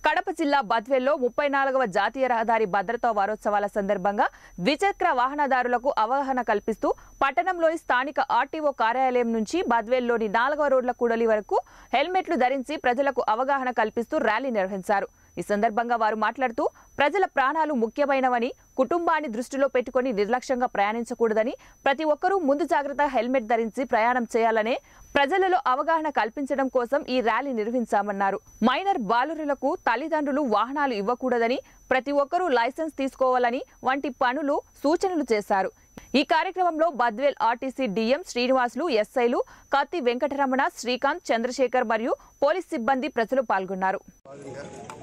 కడప జిల్లా బద్వేల్లో ముప్పై నాలుగవ జాతీయ రహదారి భద్రతా వారోత్సవాల సందర్భంగా ద్విచక్ర వాహనదారులకు అవగాహన కల్పిస్తూ పట్టణంలోని స్థానిక ఆర్టీఓ కార్యాలయం నుంచి బద్వేల్లోని నాలుగవ రోడ్ల కూడలి వరకు హెల్మెట్లు ధరించి ప్రజలకు అవగాహన కల్పిస్తూ ర్యాలీ నిర్వహించారు ఈ సందర్భంగా వారు మాట్లాడుతూ ప్రజల ప్రాణాలు ముఖ్యమైనవని కుటుంబాన్ని దృష్టిలో పెట్టుకుని నిర్లక్ష్యంగా ప్రయాణించకూడదని ప్రతి ఒక్కరూ ముందు జాగ్రత్త హెల్మెట్ ధరించి ప్రయాణం చేయాలనే ప్రజలలో అవగాహన కల్పించడం కోసం ఈ ర్యాలీ నిర్వహించామన్నారు మైనర్ బాలురులకు తల్లిదండ్రులు వాహనాలు ఇవ్వకూడదని ప్రతి ఒక్కరూ లైసెన్స్ తీసుకోవాలని వంటి పనులు సూచనలు చేశారు ఈ కార్యక్రమంలో బద్వేల్ ఆర్టీసీ డిఎం శ్రీనివాసులు ఎస్ఐలు కత్తి వెంకటరమణ శ్రీకాంత్ చంద్రశేఖర్ మరియు పోలీస్ సిబ్బంది ప్రజలు పాల్గొన్నారు భాగంగా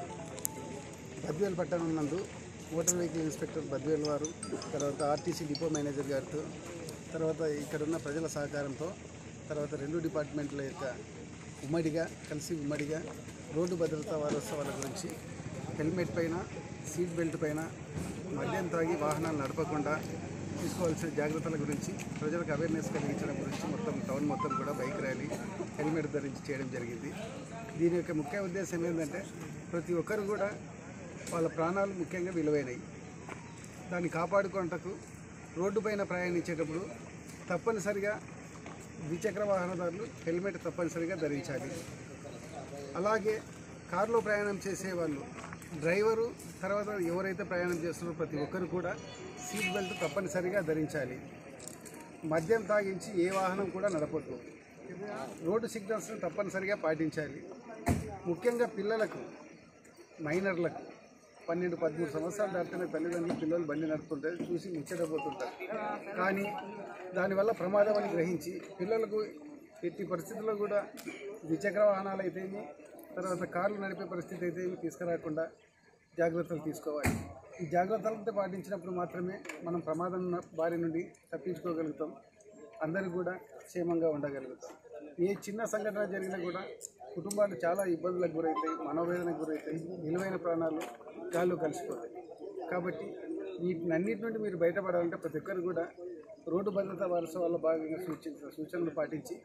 బద్వేల్ పట్టణం నందు మోటార్ వెహికల్ ఇన్స్పెక్టర్ బద్వేల్ వారు తర్వాత ఆర్టీసీ డిపో మేనేజర్ గారితో తర్వాత ఇక్కడున్న ప్రజల సహకారంతో తర్వాత రెండు డిపార్ట్మెంట్ల యొక్క ఉమ్మడిగా కలిసి ఉమ్మడిగా రోడ్డు భద్రతా వారోత్సవాల గురించి హెల్మెట్ పైన సీట్ బెల్ట్ పైన మద్యం తాగి వాహనాలు నడపకుండా తీసుకోవాల్సిన జాగ్రత్తల గురించి ప్రజలకు అవేర్నెస్ కలిగించడం గురించి మొత్తం టౌన్ మొత్తం కూడా బైక్ ర్యాలీ హెల్మెట్ ధరించి చేయడం జరిగింది దీని యొక్క ముఖ్య ఉద్దేశం ఏంటంటే ప్రతి ఒక్కరు కూడా వాళ్ళ ప్రాణాలు ముఖ్యంగా విలువైనవి దాన్ని కాపాడుకోవటకు రోడ్డు పైన ప్రయాణించేటప్పుడు తప్పనిసరిగా ద్విచక్ర వాహనదారులు హెల్మెట్ తప్పనిసరిగా ధరించాలి అలాగే కారులో ప్రయాణం చేసే వాళ్ళు డ్రైవరు తర్వాత ఎవరైతే ప్రయాణం చేస్తున్నారో ప్రతి ఒక్కరు కూడా సీట్ బెల్ట్ తప్పనిసరిగా ధరించాలి మద్యం తాగించి ఏ వాహనం కూడా నడపొద్దు రోడ్డు సిగ్నల్స్ని తప్పనిసరిగా పాటించాలి ముఖ్యంగా పిల్లలకు మైనర్లకు పన్నెండు పదమూడు సంవత్సరాలు దాటిన తల్లిదండ్రులు పిల్లలు బండి నడుపుతుంటే చూసి ముచ్చటపోతుంటారు కానీ దానివల్ల ప్రమాదం అని గ్రహించి పిల్లలకు ఎట్టి పరిస్థితుల్లో కూడా ద్విచక్ర వాహనాలు అయితేమి తర్వాత కార్లు నడిపే పరిస్థితి అయితే తీసుకురాకుండా జాగ్రత్తలు తీసుకోవాలి ఈ జాగ్రత్తలతో పాటించినప్పుడు మాత్రమే మనం ప్రమాదం బారి నుండి తప్పించుకోగలుగుతాం అందరూ కూడా క్షేమంగా ఉండగలుగుతాం ఏ చిన్న సంఘటన జరిగినా కూడా కుటుంబాలు చాలా ఇబ్బందులకు గురవుతాయి మనోవేదనకు గురవుతాయి విలువైన ప్రాణాలు గాల్లో కలిసిపోతాయి కాబట్టి వీటినన్నిటి నుండి మీరు బయటపడాలంటే ప్రతి ఒక్కరు కూడా రోడ్డు భద్రతా వారసత్వాల్లో భాగంగా సూచించిన సూచనలు పాటించి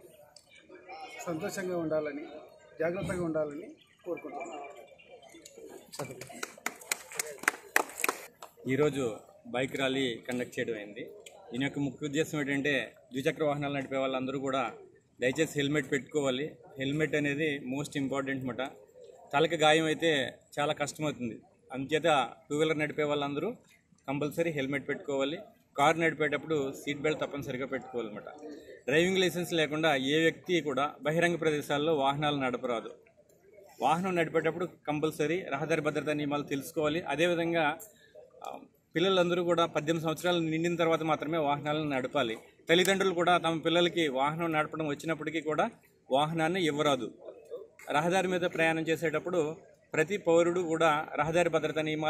సంతోషంగా ఉండాలని జాగ్రత్తగా ఉండాలని కోరుకుంటున్నాను ఈరోజు బైక్ ర్యాలీ కండక్ట్ చేయడం అయింది దీని యొక్క ముఖ్య ఉద్దేశం ఏంటంటే ద్విచక్ర వాహనాలు నడిపే వాళ్ళందరూ కూడా దయచేసి హెల్మెట్ పెట్టుకోవాలి హెల్మెట్ అనేది మోస్ట్ ఇంపార్టెంట్ మాట తలకి గాయం అయితే చాలా కష్టమవుతుంది అందుచేత టూ వీలర్ నడిపే వాళ్ళందరూ కంపల్సరీ హెల్మెట్ పెట్టుకోవాలి కారు నడిపేటప్పుడు సీట్ బెల్ట్ తప్పనిసరిగా పెట్టుకోవాలన్నమాట డ్రైవింగ్ లైసెన్స్ లేకుండా ఏ వ్యక్తి కూడా బహిరంగ ప్రదేశాల్లో వాహనాలు నడపరాదు వాహనం నడిపేటప్పుడు కంపల్సరీ రహదారి భద్రతా నియమాలు తెలుసుకోవాలి అదేవిధంగా ఆ, పిల్లలందరూ కూడా పద్దెనిమిది సంవత్సరాలు నిండిన తర్వాత మాత్రమే వాహనాలను నడపాలి తల్లిదండ్రులు కూడా తమ పిల్లలకి వాహనం నడపడం వచ్చినప్పటికీ కూడా వాహనాన్ని ఇవ్వరాదు రహదారి మీద ప్రయాణం చేసేటప్పుడు ప్రతి పౌరుడు కూడా రహదారి భద్రతా నియమాలు